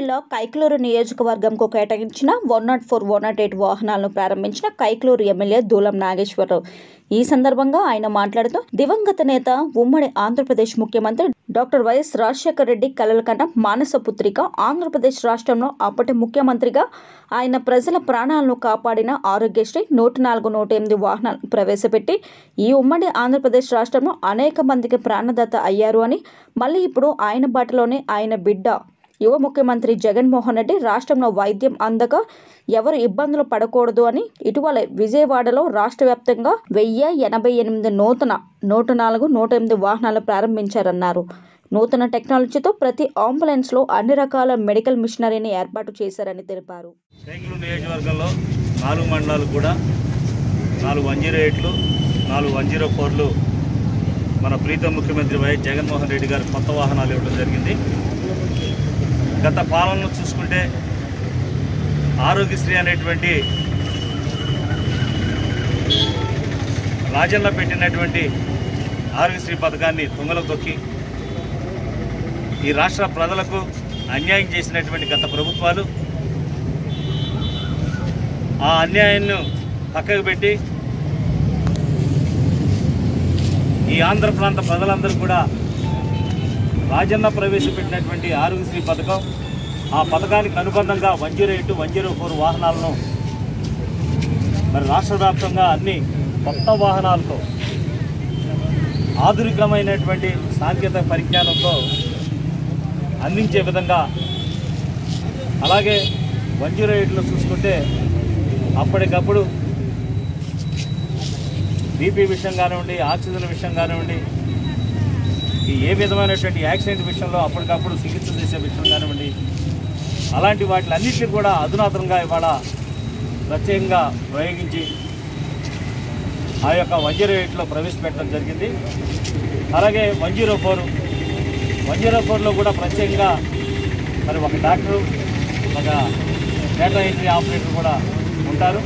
జిల్లా కైక్లూరు నియోజకవర్గంకు కేటాయించిన one nought four one nought eight వాహనాలను ప్రారంభించిన కైక్లూరు ఎమ్మెల్యే దూలం నాగేశ్వరరావు ఈ సందర్భంగా ఆయన మాట్లాడుతూ దివంగత నేత ఉమ్మడి ఆంధ్రప్రదేశ్ ముఖ్యమంత్రి డాక్టర్ వైఎస్ రాజశేఖర రెడ్డి కలల కన్నా మానస పుత్రిక ఆంధ్రప్రదేశ్ రాష్ట్రంలో అప్పటి ముఖ్యమంత్రిగా ఆయన ప్రజల ప్రాణాలను కాపాడిన ఆరోగ్యశ్రీ నూట నాలుగు నూట ఎనిమిది వాహనాలు ప్రవేశపెట్టి ఈ ఉమ్మడి ఆంధ్రప్రదేశ్ రాష్ట్రంలో అనేక మందికి ప్రాణదాత అయ్యారు అని మళ్ళీ ఇప్పుడు ఆయన బాటలోనే ఆయన బిడ్డ యువ ముఖ్యమంత్రి జగన్మోహన్ రెడ్డి రాష్ట్రంలో వైద్యం అందక ఎవరు ఇబ్బందులు పడకూడదు అని ఇటీవల విజయవాడలో రాష్ట్ర వ్యాప్తంగా వెయ్యి ఎనభై ఎనిమిది నూతన నూట నాలుగు నూట ఎనిమిది వాహనాలు ప్రారంభించారన్నారు నూతన టెక్నాలజీతో ప్రతి అంబులెన్స్లో అన్ని రకాల మెడికల్ మిషనరీని ఏర్పాటు చేశారని తెలిపారు సైకిల్ నియోజకవర్గంలో నాలుగు మండలాలు కూడా నాలుగు వన్ జీరో ఎయిట్లు నాలుగు వన్ జీరో ఫోర్లు మన ప్రీతం ముఖ్యమంత్రి వైఎస్ జగన్మోహన్ రెడ్డి గారు కొత్త వాహనాలు ఇవ్వడం జరిగింది గత పాలనను చూసుకుంటే ఆరోగ్యశ్రీ అనేటువంటి రాజన్న పెట్టినటువంటి ఆరోగ్యశ్రీ పథకాన్ని తుంగలో తొక్కి ఈ రాష్ట్ర ప్రజలకు అన్యాయం చేసినటువంటి గత ప్రభుత్వాలు ఆ అన్యాయాన్ని పక్కకు పెట్టి ఈ ఆంధ్ర ప్రాంత ప్రజలందరూ కూడా రాజన్న ప్రవేశపెట్టినటువంటి ఆరోగ్యశ్రీ పథకం ఆ పథకానికి అనుబంధంగా one zero eight one zero four వాహనాలను మరి రాష్ట్ర వ్యాప్తంగా అన్ని కొత్త వాహనాలతో ఆధునికమైనటువంటి సాంకేతిక పరిజ్ఞానంతో అందించే విధంగా అలాగే వన్ జీరో ఎయిట్లో చూసుకుంటే అప్పటికప్పుడు బీపీ విషయం కానివ్వండి ఆక్సిజన్ విషయం కానివ్వండి ఈ ఏ విధమైనటువంటి యాక్సిడెంట్ విషయంలో అప్పటికప్పుడు చికిత్స చేసే విషయం కానివ్వండి అలాంటి వాటిలన్నింటినీ కూడా అధునాతనంగా ఇవాళ ప్రత్యేకంగా ప్రయోగించి ఆ యొక్క వన్ జీరో ఎయిట్లో ప్రవేశపెట్టడం జరిగింది అలాగే one zero four one zero ఫోర్లో కూడా ప్రత్యేకంగా మరి ఒక డాక్టరు ఒక డేటా ఎంట్రీ ఆపరేటర్ కూడా ఉంటారు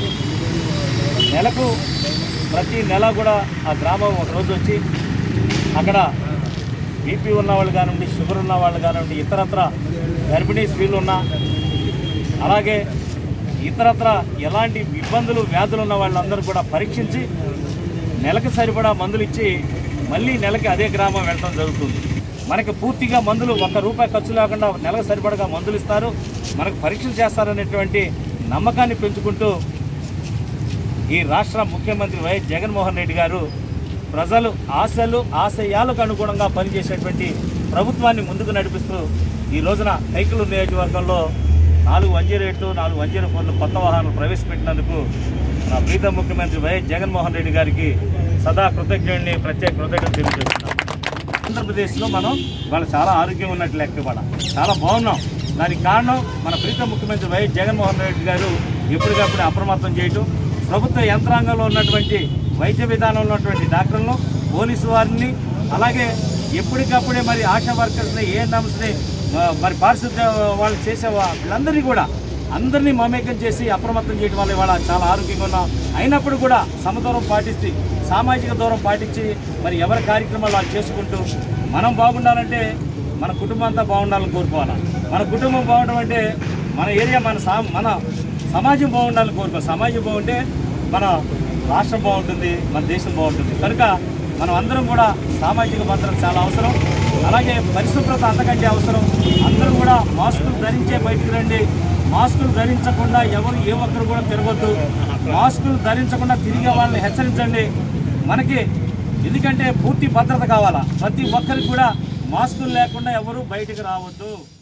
నెలకు ప్రతి నెల కూడా ఆ గ్రామం ఒక రోజు వచ్చి అక్కడ బీపీ ఉన్న వాళ్ళు కానివ్వండి షుగర్ ఉన్న వాళ్ళు కానివ్వండి ఇతరత్ర గర్భిణీ స్త్రీలు ఉన్నా అలాగే ఇతరత్ర ఎలాంటి ఇబ్బందులు వ్యాధులు ఉన్న వాళ్ళందరూ కూడా పరీక్షించి నెలకు సరిపడా మందులు ఇచ్చి మళ్ళీ నెలకి అదే గ్రామం వెళ్ళడం జరుగుతుంది మనకి పూర్తిగా మందులు ఒక్క రూపాయి ఖర్చు లేకుండా నెలకు సరిపడగా మందులు ఇస్తారు మనకు పరీక్షలు చేస్తారనేటువంటి నమ్మకాన్ని పెంచుకుంటూ ఈ రాష్ట్ర ముఖ్యమంత్రి వైఎస్ జగన్మోహన్ రెడ్డి గారు ప్రజలు ఆశలు ఆశయాలకు అనుగుణంగా పనిచేసేటువంటి ప్రభుత్వాన్ని ముందుకు నడిపిస్తూ ఈ రోజున కైకలూరు నియోజకవర్గంలో నాలుగు వన్ జీరో ఎయిట్ నాలుగు వన్ జీరో ఫోర్లు కొత్త వాహనాలు ప్రవేశపెట్టినందుకు నా ప్రీతం ముఖ్యమంత్రి వైఎస్ జగన్మోహన్ రెడ్డి గారికి సదా కృతజ్ఞుడిని ప్రత్యేక కృతజ్ఞత తెలియజేస్తున్నాం ఆంధ్రప్రదేశ్లో మనం వాళ్ళు చాలా ఆరోగ్యం ఉన్నట్లు లెక్క ఇవాళ చాలా బాగున్నాం దానికి కారణం మన ప్రీతం ముఖ్యమంత్రి వైఎస్ జగన్మోహన్ రెడ్డి గారు ఎప్పటికప్పుడు అప్రమత్తం చేయటం ప్రభుత్వ యంత్రాంగంలో ఉన్నటువంటి వైద్య విధానంలో ఉన్నటువంటి డాక్టర్లను పోలీసు వారిని అలాగే ఎప్పటికప్పుడే మరి ఆశా వర్కర్స్ని ఏఎన్ఎంస్ని మరి పారిశుద్ధ్య వాళ్ళు చేసే వా- వీళ్ళందరినీ కూడా అందరినీ మమేకం చేసి అప్రమత్తం చేయడం వల్ల ఇవాళ చాలా ఆరోగ్యంగా ఉన్నాం అయినప్పుడు కూడా సమదూరం పాటిస్తూ సామాజిక దూరం పాటించి మరి ఎవరి కార్యక్రమాలు వాళ్ళు చేసుకుంటూ మనం బాగుండాలంటే మన కుటుంబం అంతా బాగుండాలని కోరుకోవాలి మన కుటుంబం బాగుండడం అంటే మన ఏరియా మన సా మన సమాజం బాగుండాలని కోరుకో సమాజం బాగుంటే మన రాష్ట్రం బాగుంటుంది మన దేశం బాగుంటుంది కనుక మనం అందరం కూడా సామాజిక భద్రత చాలా అవసరం అలాగే పరిశుభ్రత అంతకంటే అవసరం అందరూ కూడా మాస్కులు ధరించే బయటికి రండి మాస్కులు ధరించకుండా ఎవరు ఏ ఒక్కరు కూడా తిరగొద్దు మాస్కులు ధరించకుండా తిరిగే వాళ్ళని హెచ్చరించండి మనకి ఎందుకంటే పూర్తి భద్రత కావాలా ప్రతి ఒక్కరికి కూడా మాస్కులు లేకుండా ఎవరు బయటికి రావద్దు